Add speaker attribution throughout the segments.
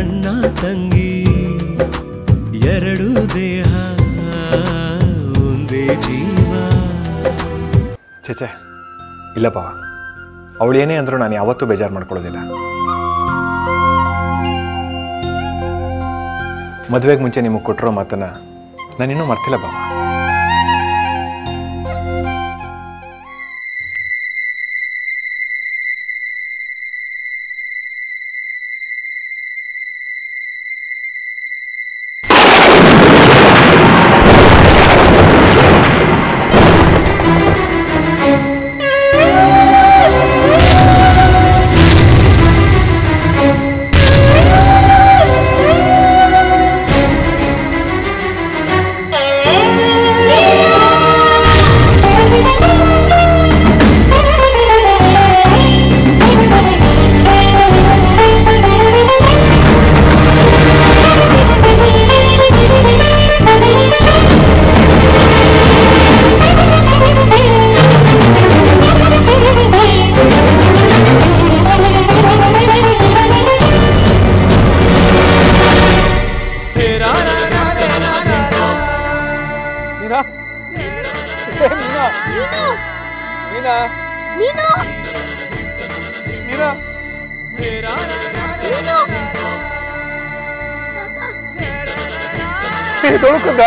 Speaker 1: ಅಣ್ಣ ತಂಗಿ ಎರಡು ದೇಹ ಒಂದೇ ಜೀವ
Speaker 2: ಚೇಚೆ ಇಲ್ಲ ಬಾವ ಅವಳು ಏನೇ ಅಂದರೂ ನಾನು ಯಾವತ್ತೂ ಬೇಜಾರು ಮಾಡ್ಕೊಳ್ಳೋದಿಲ್ಲ ಮದುವೆಗೆ ಮುಂಚೆ ನಿಮಗೆ ಕೊಟ್ಟಿರೋ ಮಾತನ್ನ ನಾನಿನ್ನೂ ಮರ್ತಿಲ್ಲ ಬಾವ
Speaker 3: ಮೀನಾ ಏ ಮೀನಾ ಮೀನಾ
Speaker 4: ನೀನು
Speaker 3: ಮೀನಾ
Speaker 4: ನೀನು
Speaker 3: ಏ ತೊಳ್ಕೊಂಡ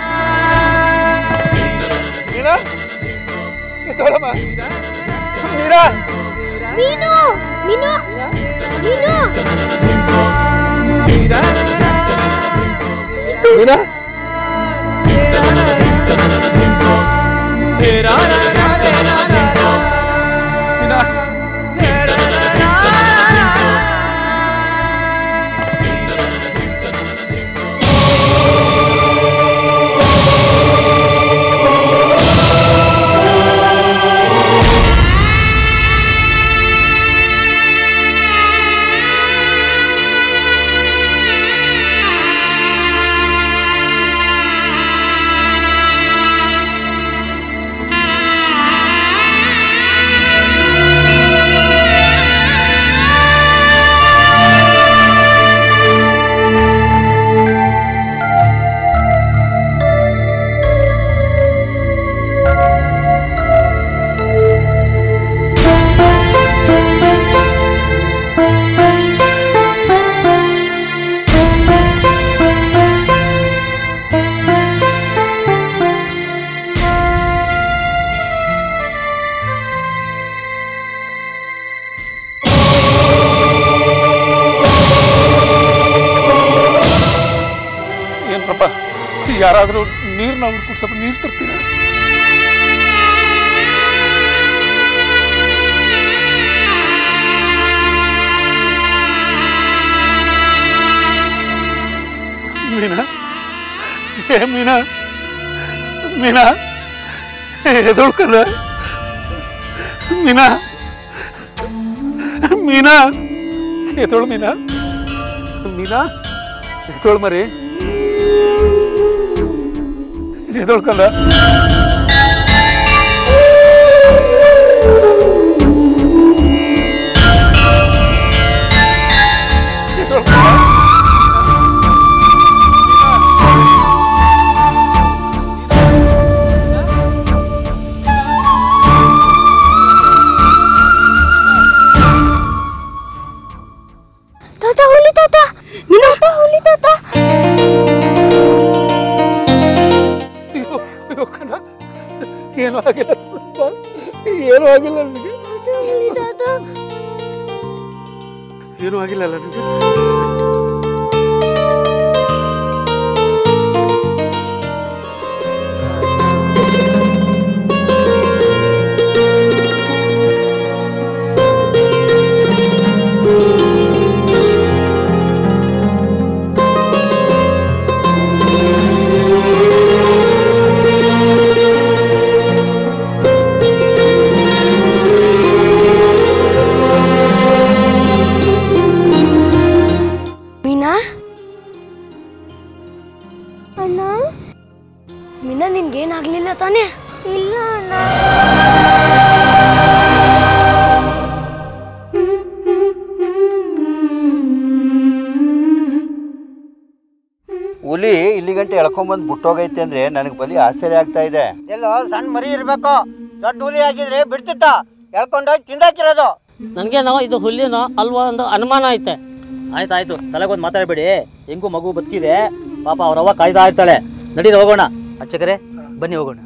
Speaker 3: ಮೀನಾ ಏ ತೊಳಮ್ಮ ಮೀನಾ
Speaker 4: ನೀನು ನೀನು ನೀನು
Speaker 3: ಮೀನಾ ಮೀನಾ ಏನಪ್ಪ ಯಾರಾದರೂ ನೀರನ್ನ ಹುಡ್ಕೊಂಡು ಸ್ವಲ್ಪ ನೀರು ತರ್ತೀರಾ ಮೀನಾ ಏ ಮೀನಾ ಮೀನಾ ಎದೊಳ್ಕಲ್ಲ ಮೀನಾ ಮೀನಾ ಎದೊಳು ಮೀನಾ ಮೀನಾ ಎದೊಳು ಮರಿ ಎದೊಳ್ಕಲ್ಲ
Speaker 4: ತಾತ ಹುಲಿ ತಾತ ನೀನು ತಾತ ಹುಲಿ ತಾತ
Speaker 3: ಅಯ್ಯೋ ಅಯ್ಯೋ ಕಣ ಏನೂ ಆಗಿಲ್ಲ ಸ್ವಲ್ಪ ಏನೂ ಆಗಿಲ್ಲ ನನಗೆ
Speaker 4: ಹುಲಿ ತಾತ
Speaker 3: ಏನೂ ಆಗಿಲ್ಲಲ್ಲ ನನಗೆ
Speaker 4: ಮೀನಾ ಅಣ್ಣ ಮೀನಾ ನಿನ್ಗೇನಾಗ್ಲಿಲ್ಲ ತಾನೇ ಇಲ್ಲ ಅಣ್ಣ
Speaker 5: ಹುಲಿ ಇಲ್ಲಿ ಗಂಟೆ ಎಳ್ಕೊಂಬಂದು ಬಿಟ್ಟೋಗೈತೆ ಅಂದ್ರೆ ನನಗೆ ಬಲಿ ಆಶ್ಚರ್ಯ ಆಗ್ತಾ ಇದೆ
Speaker 6: ಎಲ್ಲೋ ಸಣ್ಣ ಮರಿ ಇರ್ಬೇಕು ದೊಡ್ಡ ಹುಲಿ ಆಗಿದ್ರೆ ಬಿಡ್ತಿತ್ತ ಎಳ್ಕೊಂಡೋಗಿ ತಿಂದಾಕಿರೋದು
Speaker 7: ನನಗೇನೋ ಇದು ಹುಲ್ಲಿನೋ ಅಲ್ವಾ ಒಂದು ಅನುಮಾನ ಐತೆ ಆಯ್ತಾಯ್ತು ತಲೆಗೊಂದು ಮಾತಾಡಬೇಡಿ ಹೆಂಗೂ ಮಗು ಬದುಕಿದೆ ಪಾಪ ಅವ್ರವ್ವ ಕಾಯ್ದಾ ಇರ್ತಾಳೆ ನಡೀರಿ ಹೋಗೋಣ ಅಚ್ಚಕರೆ ಬನ್ನಿ ಹೋಗೋಣ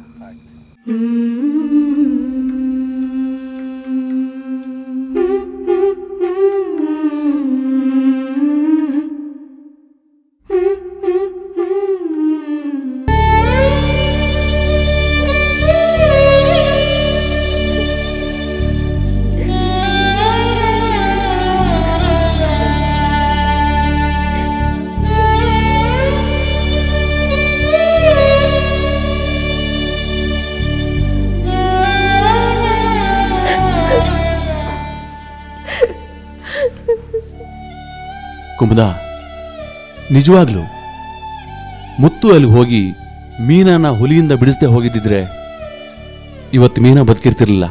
Speaker 8: ಕುಮುದ ನಿಜವಾಗ್ಲು ಮುತ್ತು ಅಲ್ಲಿ ಹೋಗಿ ಮೀನನ್ನ ಹುಲಿಯಿಂದ ಬಿಡಿಸದೆ ಹೋಗಿದ್ದಿದ್ರೆ ಇವತ್ತು ಮೀನ ಬದುಕಿರ್ತಿರ್ಲಿಲ್ಲ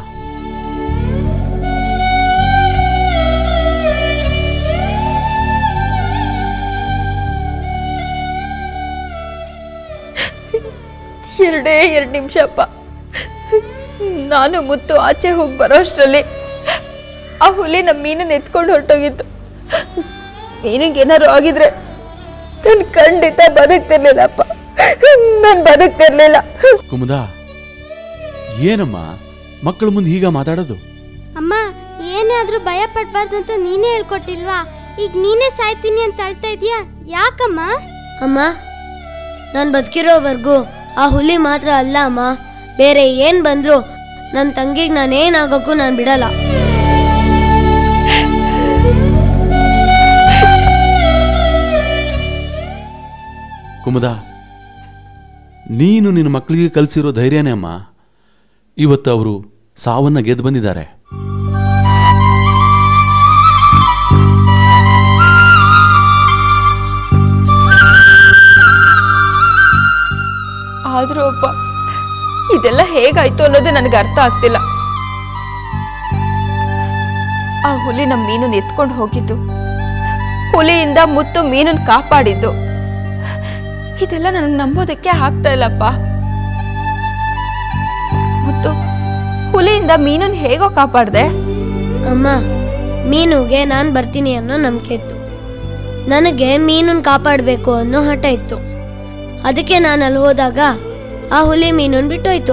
Speaker 9: ಎರಡೇ ಎರಡು ನಿಮಿಷಪ್ಪ ನಾನು ಮುತ್ತು ಆಚೆ ಹೋಗಿ ಬರೋ ಅಷ್ಟರಲ್ಲಿ ಆ ಹುಲಿ ನಮ್ಮ ಮೀನನ್ನ ಎತ್ಕೊಂಡು ಹೊರಟೋಗಿತ್ತು ಮೀನಿಗೆ ಏನಾರು ಆಗಿದ್ರೆ ನಾನು ಖಂಡಿತ ಬದುಕ್ತಿರ್ಲಿಲ್ಲಪ್ಪ ನಾನು ಬದುಕ್ತಿರ್ಲಿಲ್ಲ
Speaker 8: ಕುಮುದ ಏನಮ್ಮ ಮಕ್ಕಳ ಮುಂದೆ ಹೀಗ ಮಾತಾಡೋದು
Speaker 4: ಅಮ್ಮ ಏನೇ ಆದ್ರೂ ಭಯ ಪಡ್ಬಾರ್ದು ಅಂತ ನೀನೇ ಹೇಳ್ಕೊಟ್ಟಿಲ್ವಾ ಈಗ ನೀನೇ ಸಾಯ್ತೀನಿ ಅಂತ ಅಳ್ತಾ ಇದೀಯಾ ಯಾಕಮ್ಮ
Speaker 10: ಅಮ್ಮ ನಾನು ಬದುಕಿರೋವರೆಗೂ ಆ ಹುಲಿ ಮಾತ್ರ ಅಲ್ಲ ಅಮ್ಮ ಬೇರೆ ಏನು ಬಂದ್ರು ನನ್ನ ತಂಗಿಗೆ ನಾನೇನಾಗೋಕ್ಕೂ ನಾನು ಬಿಡಲ್ಲ
Speaker 8: ಕುಮುದ ನೀನು ನಿನ್ನ ಮಕ್ಕಳಿಗೆ ಕಲಿಸಿರೋ ಧೈರ್ಯನೇ ಅಮ್ಮ ಇವತ್ತು ಅವರು ಸಾವನ್ನ ಗೆದ್ದು ಬಂದಿದ್ದಾರೆ
Speaker 9: ಆದ್ರೂ ಅಪ್ಪ ಇದೆಲ್ಲ ಹೇಗಾಯ್ತು ಅನ್ನೋದೇ ನನಗೆ ಅರ್ಥ ಆಗ್ತಿಲ್ಲ ಆ ಹುಲಿ ನಮ್ಮ ಮೀನನ್ನ ಎತ್ಕೊಂಡು ಹೋಗಿದ್ದು ಹುಲಿಯಿಂದ ಮುತ್ತು ಮೀನನ್ನ ಕಾಪಾಡಿದ್ದು ಇದೆಲ್ಲ ನನಗೆ ನಂಬೋದಕ್ಕೆ ಆಗ್ತಾ ಇಲ್ಲಪ್ಪ ಮುತ್ತು ಹುಲಿಯಿಂದ ಮೀನನ್ನ ಹೇಗೋ ಕಾಪಾಡ್ದೆ
Speaker 10: ಅಮ್ಮ ಮೀನುಗೆ ನಾನು ಬರ್ತೀನಿ ಅನ್ನೋ ನಂಬಿಕೆ ಇತ್ತು ನನಗೆ ಮೀನನ್ನು ಕಾಪಾಡಬೇಕು ಅನ್ನೋ ಹಠ ಇತ್ತು ಅದಕ್ಕೆ ನಾನು ಅಲ್ಲಿ ಹೋದಾಗ ಆ ಹುಲಿ ಮೀನನ್ನು ಬಿಟ್ಟೋಯ್ತು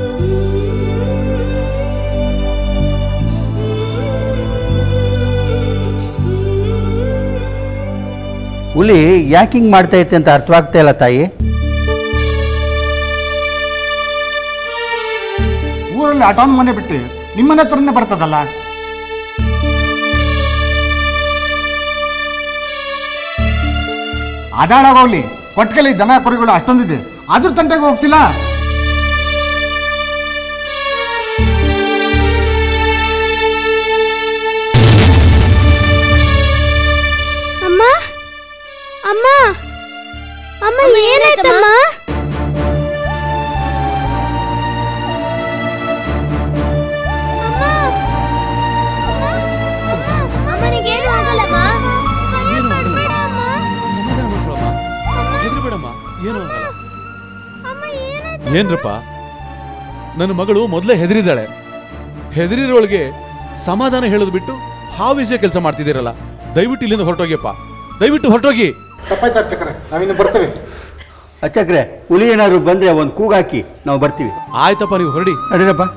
Speaker 5: ಹುಲಿ ಯಾಕೆ ಹಿಂಗೆ ಮಾಡ್ತಾ ಐತೆ ಅಂತ ಅರ್ಥವಾಗ್ತಾ ಇಲ್ಲ ತಾಯಿ
Speaker 3: ಊರಲ್ಲಿ ಆಟೋನ್ ಮನೆ ಬಿಟ್ಟು ನಿಮ್ಮನೆ ಹತ್ರನೇ ಬರ್ತದಲ್ಲ ಅದಾಳಾಗೋಗ್ಲಿ ಕೊಟ್ಟಿಗೆಲಿ ದನ ಕುರಿಗಳು ಅಷ್ಟೊಂದಿದೆ ಅದ್ರ ತಂಟೆಗೆ ಹೋಗ್ತಿಲ್ಲ
Speaker 4: ಅಮ್ಮ ಅಮ್ಮ ಅಮ್ಮ ಏನಾಯ್ತಮ್ಮ
Speaker 10: ಅಮ್ಮನಿಗೇನು ಆಗಲ್ಲಮ್ಮ
Speaker 8: ಸಮಾಧಾನ ಮಾಡ್ಕೊಳಮ್ಮ ಹೆದರ್ಬೇಡಮ್ಮ ಏನೂ ಆಗಲ್ಲ ಏನ್ರಪ್ಪ ನನ್ನ ಮಗಳು ಮೊದಲೇ ಹೆದರಿದ್ದಾಳೆ ಹೆದರಿರೋಳಿಗೆ ಸಮಾಧಾನ ಹೇಳೋದು ಬಿಟ್ಟು ಹಾವಿಸೆ ಕೆಲಸ ಮಾಡ್ತಿದ್ದೀರಲ್ಲ ದಯವಿಟ್ಟು ಇಲ್ಲಿಂದ ಹೊರಟೋಗಿಯಪ್ಪ ದಯವಿಟ್ಟು ಹೊರಟೋಗಿ
Speaker 3: ತಪ್ಪಾಯ್ತು ಅರ್ಚಕರೇ ನಾವಿನ್ನು ಬರ್ತೇವೆ
Speaker 5: ಅಚ್ಚಕ್ರೆ ಹುಲಿ ಏನಾದ್ರು ಬಂದ್ರೆ ಒಂದು ಕೂಗಾಕಿ ನಾವು ಬರ್ತೀವಿ
Speaker 8: ಆಯ್ತಪ್ಪ ನೀವು ಹೊರಡಿ
Speaker 5: ನಡೀರಪ್ಪ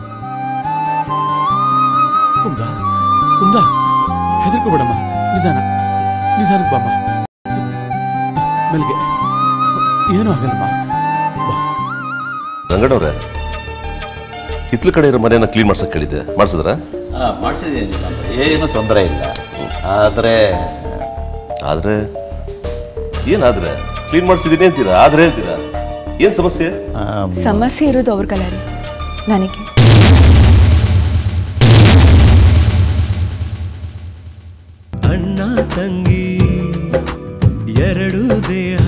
Speaker 8: ಕುಂದ ಕುಂದ ಹೆದರ್ಕೋಬೇಡಮ್ಮ ನಿಧಾನ ನಿಧಾನಕ್ಕೆ ಬಾಮ್ಮ ಮೆಲ್ಗೆ ಏನೂ ಆಗಲ್ಲಮ್ಮ
Speaker 11: ರಂಗಣ್ಣವ್ರೆ ಹಿತ್ಲ ಕಡೆ ಇರೋ ಮನೆಯನ್ನ ಕ್ಲೀನ್ ಮಾಡ್ಸಕ್ ಕೇಳಿದ್ದೆ ಮಾಡಿಸಿದ್ರ
Speaker 12: ಮಾಡಿಸಿದ್ದೀನಿ ಏನು ತೊಂದರೆ ಇಲ್ಲ ಆದರೆ
Speaker 11: ಆದ್ರೆ ಏನಾದ್ರೆ ಕ್ಲೀನ್ ಮಾಡಿಸಿದೀನಿ ಅಂತೀರಾ ಆದ್ರೆ ಅಂತೀರಾ ಏನ್ ಸಮಸ್ಯೆ
Speaker 9: ಸಮಸ್ಯೆ ಇರೋದು ಅವ್ರಿಗಲ್ಲ ರೀ ನನಗೆ
Speaker 1: ಅಣ್ಣ ತಂಗಿ ಎರಡು ದೇಹ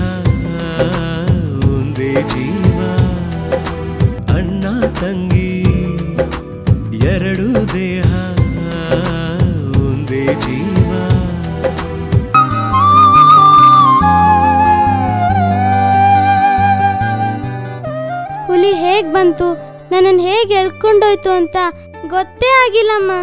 Speaker 1: ಒಂದೇ ಜೀವ ಅಣ್ಣ ತಂಗಿ ಎರಡು ದೇಹ ಒಂದೇ ಜೀವ
Speaker 4: ಬಂತು ನನ್ನನ್ನು ಹೇಗೆ ಎಳ್ಕೊಂಡೋಯ್ತು ಅಂತ ಗೊತ್ತೇ ಆಗಿಲ್ಲಮ್ಮ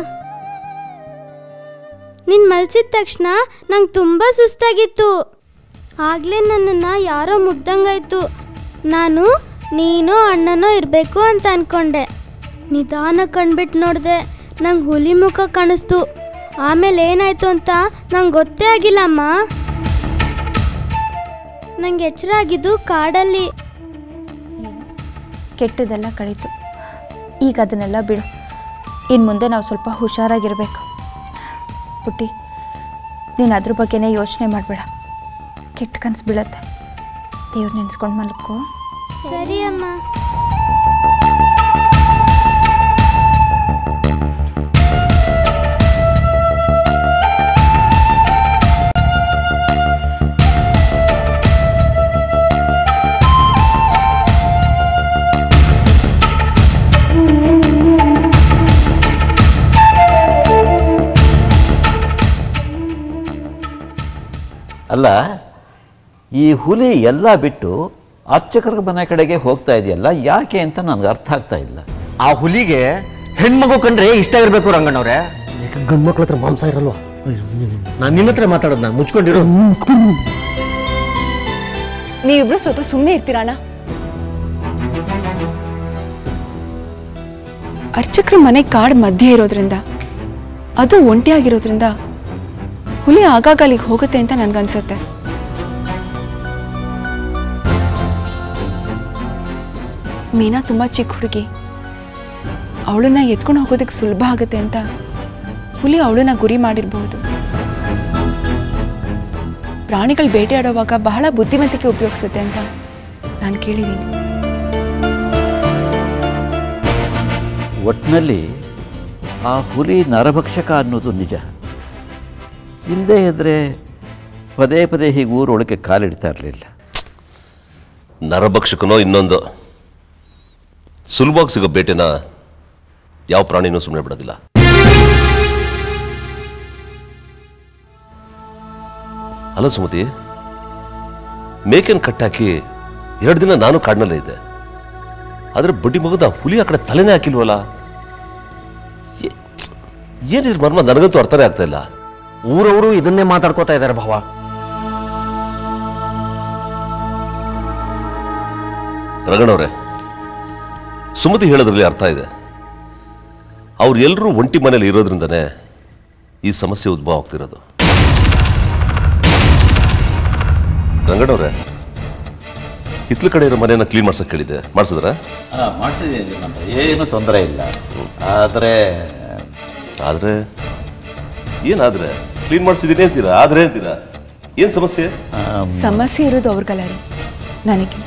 Speaker 4: ನಿನ್ ಮಲ್ಸಿದ ತಕ್ಷಣ ನಂಗೆ ತುಂಬ ಸುಸ್ತಾಗಿತ್ತು ಆಗ್ಲೇ ನನ್ನನ್ನು ಯಾರೋ ಮುಟ್ದಂಗಾಯ್ತು ನಾನು ನೀನೋ ಅಣ್ಣನೋ ಇರಬೇಕು ಅಂತ ಅನ್ಕೊಂಡೆ ನಿಧಾನ ಕಣ್ಬಿಟ್ಟು ನೋಡಿದೆ ನಂಗೆ ಹುಲಿ ಮುಖ ಕಾಣಿಸ್ತು ಆಮೇಲೆ ಏನಾಯ್ತು ಅಂತ ನಂಗೆ ಗೊತ್ತೇ ಆಗಿಲ್ಲಮ್ಮ ನಂಗೆ ಎಚ್ಚರ ಆಗಿದ್ದು ಕಾಡಲ್ಲಿ
Speaker 9: ಕೆಟ್ಟದೆಲ್ಲ ಕಳೀತು ಈಗ ಅದನ್ನೆಲ್ಲ ಬಿಡು ಇನ್ನು ಮುಂದೆ ನಾವು ಸ್ವಲ್ಪ ಹುಷಾರಾಗಿರಬೇಕು ಪುಟ್ಟಿ ನೀನು ಅದ್ರ ಬಗ್ಗೆನೇ ಯೋಚನೆ ಮಾಡಬೇಡ ಕೆಟ್ಟ ಕನಸು ಬೀಳತ್ತೆ ದೇವ್ರು ನೆನೆಸ್ಕೊಂಡು ಮಲ್ಕೋ
Speaker 4: ಸರಿ ಅಮ್ಮ
Speaker 12: ಅಲ್ಲ ಈ ಹುಲಿ ಎಲ್ಲ ಬಿಟ್ಟು ಅರ್ಚಕರ ಮನೆ ಕಡೆಗೆ ಹೋಗ್ತಾ ಇದೆಯಲ್ಲ ಯಾಕೆ ಅಂತ ನನಗೆ ಅರ್ಥ ಆಗ್ತಾ ಇಲ್ಲ
Speaker 5: ಆ ಹುಲಿಗೆ ಹೆಣ್ಮಗು ಕಂಡ್ರೆ ಇಷ್ಟ ಇರಬೇಕು ರಂಗಣ್ಣವ್ರೆ ಗಂಡು ಮಕ್ಳ ಹತ್ರ ಮಾಂಸ ಇರಲ್ವಾ ನಾನು ನಿನ್ನ ಹತ್ರ ಮಾತಾಡೋದ್ನ ಮುಚ್ಕೊಂಡಿರು
Speaker 13: ನೀವಿಬ್ರು ಸ್ವಲ್ಪ ಸುಮ್ಮನೆ ಇರ್ತೀರಣ್ಣ ಅರ್ಚಕ್ರ ಮನೆ ಕಾಡ್ ಮಧ್ಯೆ ಇರೋದ್ರಿಂದ ಅದು ಒಂಟಿಯಾಗಿರೋದ್ರಿಂದ ಹುಲಿ ಆಗಾಗ ಅಲ್ಲಿಗೆ ಹೋಗುತ್ತೆ ಅಂತ ನನ್ಗನ್ಸುತ್ತೆ ಮೀನಾ ತುಂಬ ಚಿಕ್ಕ ಹುಡುಗಿ ಅವಳನ್ನ ಎತ್ಕೊಂಡು ಹೋಗೋದಕ್ಕೆ ಸುಲಭ ಆಗುತ್ತೆ ಅಂತ ಹುಲಿ ಅವಳನ್ನ ಗುರಿ ಮಾಡಿರಬಹುದು ಪ್ರಾಣಿಗಳು ಬೇಟೆಯಾಡುವಾಗ ಬಹಳ ಬುದ್ಧಿವಂತಿಕೆ ಉಪಯೋಗಿಸುತ್ತೆ ಅಂತ ನಾನು ಕೇಳಿದ್ದೀನಿ
Speaker 12: ಒಟ್ಟಿನಲ್ಲಿ ಆ ಹುಲಿ ನರಭಕ್ಷಕ ಅನ್ನೋದು ನಿಜ ಇಲ್ಲದೇ ಇದ್ದರೆ ಪದೇ ಪದೇ ಹೀಗೆ ಊರೊಳಗೆ ಕಾಲಿಡ್ತಾ ಇರಲಿಲ್ಲ
Speaker 11: ನರಭಕ್ಷಕನೋ ಇನ್ನೊಂದು ಸುಲಭವಾಗಿ ಸಿಗೋ ಬೇಟೆನ ಯಾವ ಪ್ರಾಣಿನೂ ಸುಮ್ಮನೆ ಬಿಡೋದಿಲ್ಲ ಅಲ್ಲ ಸುಮತಿ ಮೇಕೆನ್ ಕಟ್ಟಾಕಿ ಎರಡು ದಿನ ನಾನು ಕಾಡಿನಲ್ಲೇ ಇದ್ದೆ ಆದ್ರೆ ಬಡ್ಡಿ ಮಗದ ಹುಲಿ ಆ ಕಡೆ ತಲೆನೇ ಹಾಕಿಲ್ವಲ್ಲ ಏ- ಏನಿದ್ರ ಮರ್ಮ ನನಗಂತೂ ಅರ್ಥನೇ ಆಗ್ತಾ ಇಲ್ಲ
Speaker 5: ಊರವರು ಇದನ್ನೇ ಮಾತಾಡ್ಕೋತಾ ಇದ್ದಾರೆ ಭಾವ
Speaker 11: ರಗಣವ್ರೆ ಸುಮತಿ ಹೇಳೋದ್ರಲ್ಲಿ ಅರ್ಥ ಇದೆ ಅವ್ರು ಎಲ್ಲರೂ ಒಂಟಿ ಮನೇಲಿ ಇರೋದ್ರಿಂದನೇ ಈ ಸಮಸ್ಯೆ ಉದ್ಭವ ಆಗ್ತಿರೋದು ರಂಗಣ್ಣವ್ರೆ ಹಿತ್ಲ ಕಡೆ ಇರೋ ಮನೆಯನ್ನ ಕ್ಲೀನ್ ಮಾಡ್ಸಕ್ ಹೇಳಿದೆ ಮಾಡಿಸಿದ್ರ
Speaker 12: ಮಾಡಿಸಿದ್ದೀನಿ ಏನು ತೊಂದರೆ ಇಲ್ಲ ಆದರೆ
Speaker 11: ಆದ್ರೆ ಏನಾದ್ರೆ ಕ್ಲೀನ್ ಮಾಡಿಸಿದೀನಿ ಅಂತೀರಾ ಆದ್ರೆ ಅಂತೀರಾ ಏನ್ ಸಮಸ್ಯೆ
Speaker 13: ಸಮಸ್ಯೆ ಇರೋದು ಅವ್ರಿಗಲ್ಲ ರೀ ನನಗೆ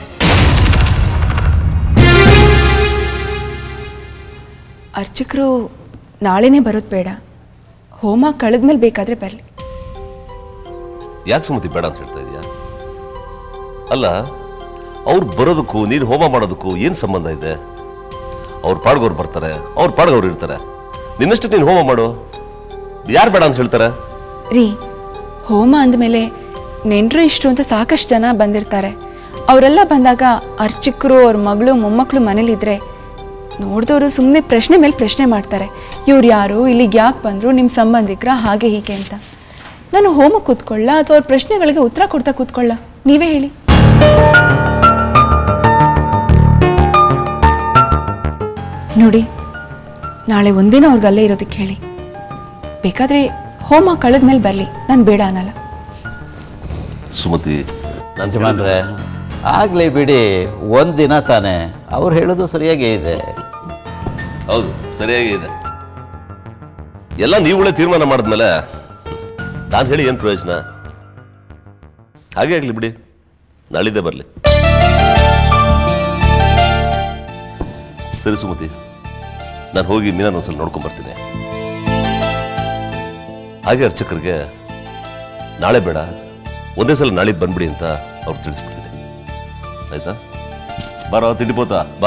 Speaker 13: ಅರ್ಚಕರು ನಾಳೆನೇ ಬರೋದು ಬೇಡ ಹೋಮ ಕಳೆದ್ಮೇಲೆ ಬೇಕಾದ್ರೆ ಬರಲಿ
Speaker 11: ಯಾಕೆ ಸುಮತಿ ಬೇಡ ಅಂತ ಹೇಳ್ತಾ ಇದೀಯಾ ಅಲ್ಲ ಅವ್ರು ಬರೋದಕ್ಕೂ ನೀನು ಹೋಮ ಮಾಡೋದಕ್ಕೂ ಏನು ಸಂಬಂಧ ಇದೆ ಅವ್ರ ಪಾಡ್ಗವ್ರು ಬರ್ತಾರೆ ಅವ್ರ ಪಾಡ್ಗವ್ರು ಇರ್ತಾರೆ ನಿನ್ನಷ್ಟು ನೀನು ಹೋಮ ಮಾಡು ಯಾರು ಬೇಡ ಅಂತ ಹೇಳ್ತಾರೆ
Speaker 13: ರೀ ಹೋಮ ಅಂದಮೇಲೆ ನೆಂಟರು ಇಷ್ಟು ಅಂತ ಸಾಕಷ್ಟು ಜನ ಬಂದಿರ್ತಾರೆ ಅವರೆಲ್ಲ ಬಂದಾಗ ಅರ್ಚಕರು ಅವ್ರ ಮಗಳು ಮೊಮ್ಮಕ್ಕಳು ಮನೇಲಿದ್ರೆ ನೋಡಿದವರು ಸುಮ್ಮನೆ ಪ್ರಶ್ನೆ ಮೇಲೆ ಪ್ರಶ್ನೆ ಮಾಡ್ತಾರೆ ಇವ್ರು ಯಾರು ಇಲ್ಲಿಗೆ ಯಾಕೆ ಬಂದರು ನಿಮ್ಮ ಸಂಬಂಧಿಕರ ಹಾಗೆ ಹೀಗೆ ಅಂತ ನಾನು ಹೋಮ ಕೂತ್ಕೊಳ್ಳ ಅಥವಾ ಅವ್ರ ಪ್ರಶ್ನೆಗಳಿಗೆ ಉತ್ತರ ಕೊಡ್ತಾ ಕೂತ್ಕೊಳ್ಳ ನೀವೇ ಹೇಳಿ ನೋಡಿ ನಾಳೆ ಒಂದಿನ ಅವ್ರಿಗೆ ಅಲ್ಲೇ ಇರೋದಕ್ಕೆ ಹೇಳಿ ಬೇಕಾದ್ರೆ ಹೋಮ ಕಳೆದ್ಮೇಲೆ ಬರಲಿ ನಾನು ಬೇಡ ಅನ್ನಲ್ಲ
Speaker 11: ಸುಮತಿ ನಾನು
Speaker 12: ಯಜಮಾನ್ರೆ ಆಗಲಿ ಬಿಡಿ ಒಂದು ದಿನ ತಾನೇ ಅವ್ರು ಹೇಳೋದು ಸರಿಯಾಗೇ ಇದೆ
Speaker 11: ಹೌದು ಸರಿಯಾಗಿ ಇದೆ ಎಲ್ಲ ನೀವುಗಳೇ ತೀರ್ಮಾನ ಮಾಡಿದ್ಮೇಲೆ ನಾನು ಹೇಳಿ ಏನು ಪ್ರಯೋಜನ ಹಾಗೆ ಆಗಲಿ ಬಿಡಿ ನಾಳಿದ್ದೇ ಬರಲಿ ಸರಿ ಸುಮತಿ ನಾನು ಹೋಗಿ ಮೀನನ್ನು ಒಂದ್ಸಲ ನೋಡ್ಕೊಂಡ್ ಬರ್ತೀನಿ ಹಾಗೆ ಅರ್ಚಕರಿಗೆ ನಾಳೆ ಬೇಡ ಒಂದೇ ಸಲ ನಾಳೆ ಬಂದ್ಬಿಡಿ ಅಂತ ಅವ್ರು ತಿಳಿಸ್ಬಿಡ್ತೀನಿ ಆಯ್ತಾ ಬಾರೋ ತಿಂಡಿಪೋತ ಬಾ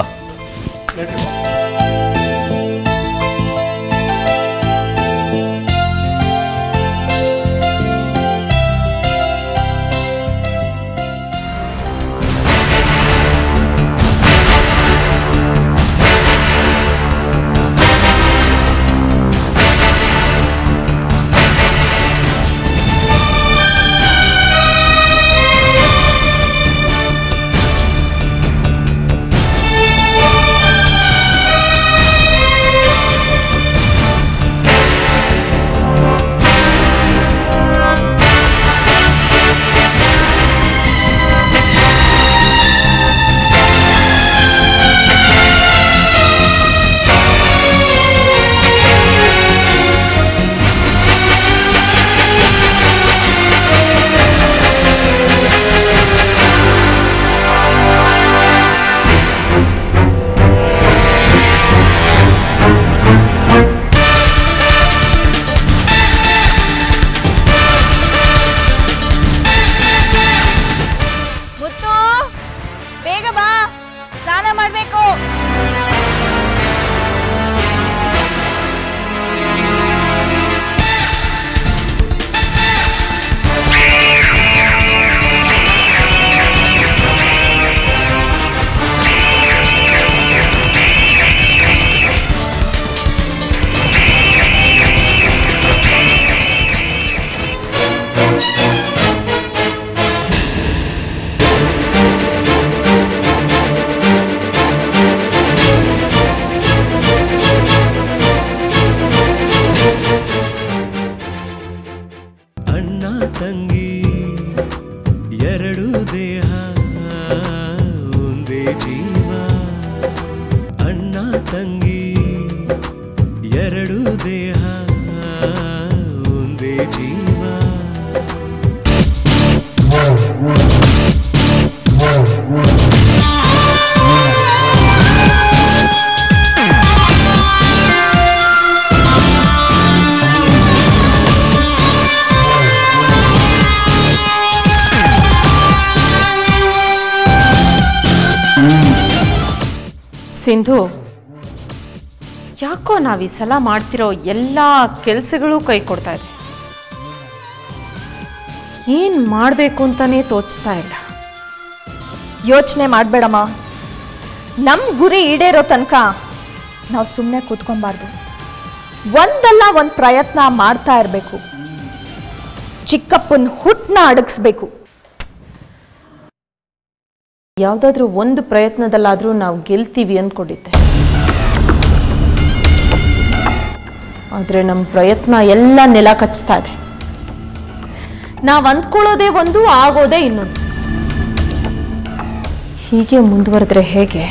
Speaker 14: ಸಿಂಧು ಯಾಕೋ ನಾವು ಈ ಸಲ ಮಾಡ್ತಿರೋ ಎಲ್ಲ ಕೆಲಸಗಳು ಕೈ ಕೊಡ್ತಾ ಇದೆ ಏನು ಮಾಡಬೇಕು ಅಂತಾನೆ ತೋಚ್ತಾ ಇಲ್ಲ
Speaker 9: ಯೋಚನೆ ಮಾಡಬೇಡಮ್ಮ ನಮ್ಮ ಗುರಿ ಈಡೇರೋ ತನಕ ನಾವು ಸುಮ್ಮನೆ ಕೂತ್ಕೊಬಾರ್ದು ಒಂದಲ್ಲ ಒಂದು ಪ್ರಯತ್ನ ಮಾಡ್ತಾ ಇರಬೇಕು ಚಿಕ್ಕಪ್ಪನ ಹುಟ್ಟನ್ನ ಅಡಗಿಸ್ಬೇಕು
Speaker 14: ಯಾವುದಾದ್ರೂ ಒಂದು ಪ್ರಯತ್ನದಲ್ಲಾದರೂ ನಾವು ಗೆಲ್ತೀವಿ ಅಂದ್ಕೊಂಡಿದ್ದೆ ಆದರೆ ನಮ್ಮ ಪ್ರಯತ್ನ ಎಲ್ಲ ನೆಲ ಕಚ್ತಾ ಇದೆ ನಾವು ಅಂದ್ಕೊಳ್ಳೋದೇ ಒಂದು ಆಗೋದೇ ಇನ್ನೊಂದು ಹೀಗೆ ಮುಂದುವರೆದ್ರೆ ಹೇಗೆ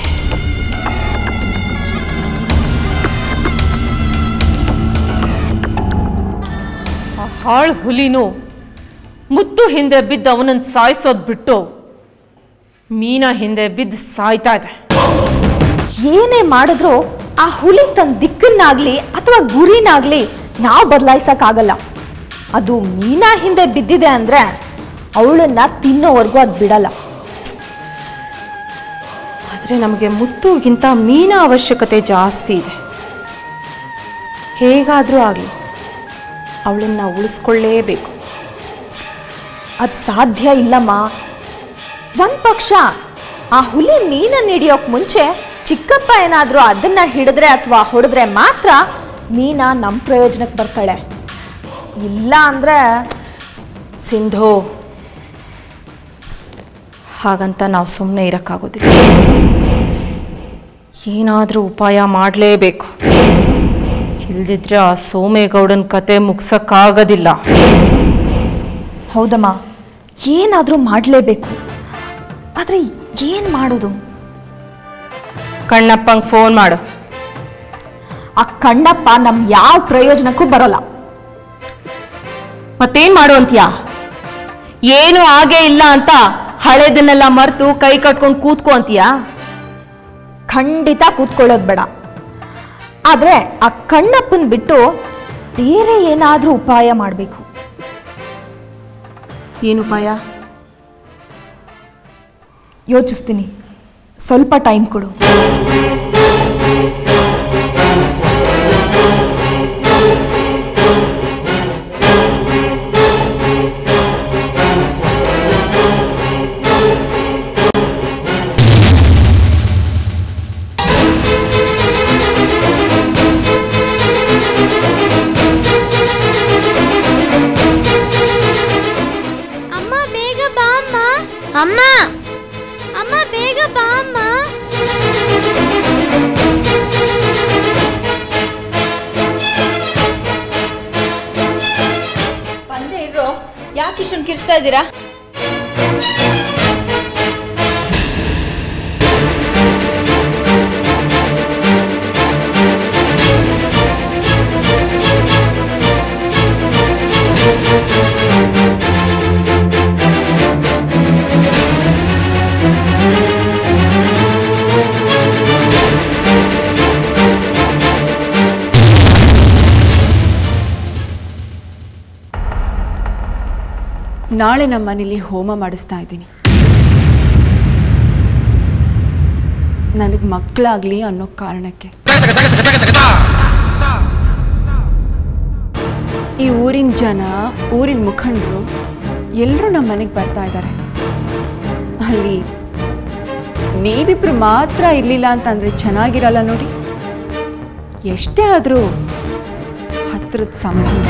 Speaker 14: ಆ ಹಾಳು ಹುಲಿನೂ ಮುತ್ತು ಹಿಂದೆ ಬಿದ್ದು ಅವನನ್ನು ಸಾಯಿಸೋದು ಬಿಟ್ಟು ಮೀನಾ ಹಿಂದೆ ಬಿದ್ದು ಸಾಯ್ತಾ ಇದೆ
Speaker 9: ಏನೇ ಮಾಡಿದ್ರು ಆ ಹುಲಿ ತನ್ನ ದಿಕ್ಕನ್ನಾಗ್ಲಿ ಅಥವಾ ಗುರಿನಾಗ್ಲಿ ನಾವು ಬದಲಾಯಿಸಕ್ಕಾಗಲ್ಲ ಅದು ಮೀನಾ ಹಿಂದೆ ಬಿದ್ದಿದೆ ಅಂದ್ರೆ ಅವಳನ್ನ ತಿನ್ನೋವರೆಗೂ ಅದು ಬಿಡಲ್ಲ
Speaker 14: ಆದರೆ ನಮಗೆ ಮುತ್ತುಗಿಂತ ಮೀನ ಅವಶ್ಯಕತೆ ಜಾಸ್ತಿ ಇದೆ ಹೇಗಾದರೂ ಆಗಲಿ ಅವಳನ್ನು ಉಳಿಸ್ಕೊಳ್ಳೇಬೇಕು
Speaker 9: ಅದು ಸಾಧ್ಯ ಇಲ್ಲಮ್ಮ ಒಂದ್ ಪಕ್ಷ ಆ ಹುಲಿ ಮೀನನ್ನ ಹಿಡಿಯೋಕ್ ಮುಂಚೆ ಚಿಕ್ಕಪ್ಪ ಏನಾದರೂ ಅದನ್ನ ಹಿಡಿದ್ರೆ ಅಥವಾ ಹೊಡೆದ್ರೆ ಮಾತ್ರ ಮೀನಾ ನಮ್ಮ ಪ್ರಯೋಜನಕ್ಕೆ ಬರ್ತಾಳೆ ಇಲ್ಲ ಅಂದ್ರೆ
Speaker 14: ಸಿಂಧು ಹಾಗಂತ ನಾವು ಸುಮ್ಮನೆ ಇರೋಕ್ಕಾಗೋದಿಲ್ಲ ಏನಾದರೂ ಉಪಾಯ ಮಾಡಲೇಬೇಕು ಇಲ್ದಿದ್ರೆ ಆ ಸೋಮೇಗೌಡನ ಕತೆ ಮುಗ್ಸಕ್ಕಾಗೋದಿಲ್ಲ
Speaker 9: ಹೌದಮ್ಮ ಏನಾದರೂ ಮಾಡಲೇಬೇಕು ಆದರೆ ಏನು ಮಾಡೋದು
Speaker 14: ಕಣ್ಣಪ್ಪಂಗೆ ಫೋನ್ ಮಾಡು
Speaker 9: ಆ ಕಣ್ಣಪ್ಪ ನಮ್ಮ ಯಾವ ಪ್ರಯೋಜನಕ್ಕೂ ಬರೋಲ್ಲ
Speaker 14: ಮತ್ತೇನ್ ಮಾಡು ಅಂತೀಯಾ ಏನು ಆಗೇ ಇಲ್ಲ ಅಂತ ಹಳೇದನ್ನೆಲ್ಲ ಮರೆತು ಕೈ ಕಟ್ಕೊಂಡು ಕೂತ್ಕೊ ಅಂತೀಯಾ
Speaker 9: ಖಂಡಿತ ಕೂತ್ಕೊಳ್ಳೋದು ಬೇಡ ಆದರೆ ಆ ಕಣ್ಣಪ್ಪನ ಬಿಟ್ಟು ಬೇರೆ ಏನಾದರೂ ಉಪಾಯ ಮಾಡಬೇಕು
Speaker 14: ಏನು ಉಪಾಯ
Speaker 9: ಯೋಚಿಸ್ತೀನಿ ಸ್ವಲ್ಪ ಟೈಮ್ ಕೊಡು
Speaker 4: ಅಮ್ಮ ಬೇಗ ಬಾ ಅಮ್ಮ ಅಮ್ಮ ಅಮ್ಮ ಬೇಗ ಬಾ ಅಮ್ಮ
Speaker 9: ಬಂದೇ ಇರೋ ಯಾಕೆ ಇಷ್ಟೊಂದು ಕಿರ್ಸ್ತಾ ಇದ್ದೀರಾ
Speaker 13: ನಾಳೆ ನಮ್ಮ ಮನೇಲಿ ಹೋಮ ಮಾಡಿಸ್ತಾ ಇದ್ದೀನಿ ನನಗೆ ಮಕ್ಕಳಾಗಲಿ ಅನ್ನೋ ಕಾರಣಕ್ಕೆ ಈ ಊರಿನ ಜನ ಊರಿನ ಮುಖಂಡರು ಎಲ್ಲರೂ ನಮ್ಮ ಮನೆಗೆ ಬರ್ತಾ ಇದ್ದಾರೆ ಅಲ್ಲಿ ನೀವಿಬ್ರು ಮಾತ್ರ ಇರಲಿಲ್ಲ ಅಂತಂದರೆ ಚೆನ್ನಾಗಿರಲ್ಲ ನೋಡಿ ಎಷ್ಟೇ ಆದರೂ ಹತ್ರದ ಸಂಬಂಧ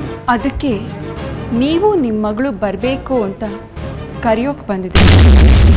Speaker 13: ಅದಕ್ಕೆ ನೀವು ನಿಮ್ಮ ಮಗಳು ಬರಬೇಕು ಅಂತ ಕರೆಯೋಕೆ ಬಂದಿದ್ದೀನಿ